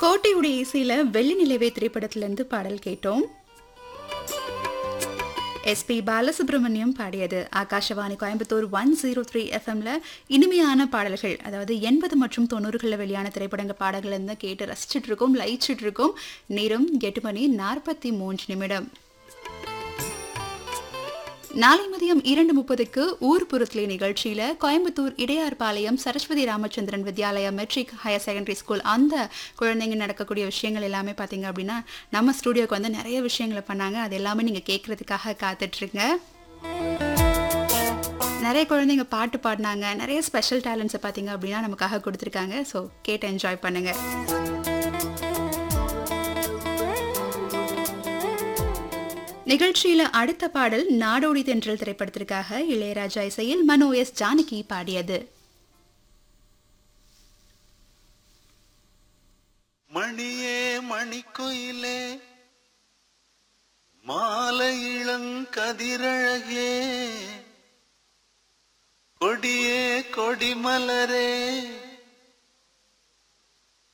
கோட்டையுடைய இசையில வெள்ளி நிலவே திரைப்படத்திலிருந்து பாடல் கேட்டோம் எஸ்பி பாலசுப்ரமணியம் பாடியது Akashvani Coimbatore one zero three எஃப்எம்ல இனிமையான பாடல்கள் அதாவது எண்பது மற்றும் தொண்ணூறுகளில் வெளியான திரைப்படங்கள் பாடல்கள் இருந்து கேட்டு ரசிச்சுட்டு இருக்கோம் லயிச்சுட்டு இருக்கோம் நேரம் எட்டு மணி நாற்பத்தி மூன்று நிமிடம் நாளை மதியம் இரண்டு முப்பதுக்கு ஊர்புறத்திலே நிகழ்ச்சியில Coimbatore Idayarpalayam Saraswathi Ramachandran Vidyalaya matric higher secondary school அந்த குழந்தைங்க நடக்கக்கூடிய விஷயங்கள் எல்லாமே பார்த்தீங்க அப்படின்னா நம்ம ஸ்டூடியோக்கு வந்து நிறைய விஷயங்களை பண்ணாங்க அது எல்லாமே நீங்கள் கேட்கறதுக்காக காத்துட்ருங்க நிறைய குழந்தைங்க பாட்டு பாடினாங்க நிறைய ஸ்பெஷல் டேலண்ட்ஸை பார்த்தீங்க அப்படின்னா நமக்காக கொடுத்துருக்காங்க ஸோ கேட்டு என்ஜாய் பண்ணுங்க நிகழ்ச்சியில அடுத்த பாடல் நாடோடி தென்றல் திரைப்படத்திற்காக இளையராஜா இசையில் மனோ எஸ் ஜானகி பாடியது மணியே மணிக்குயிலே மாலை இளங்கதிரழகே கொடியே கொடிமலரே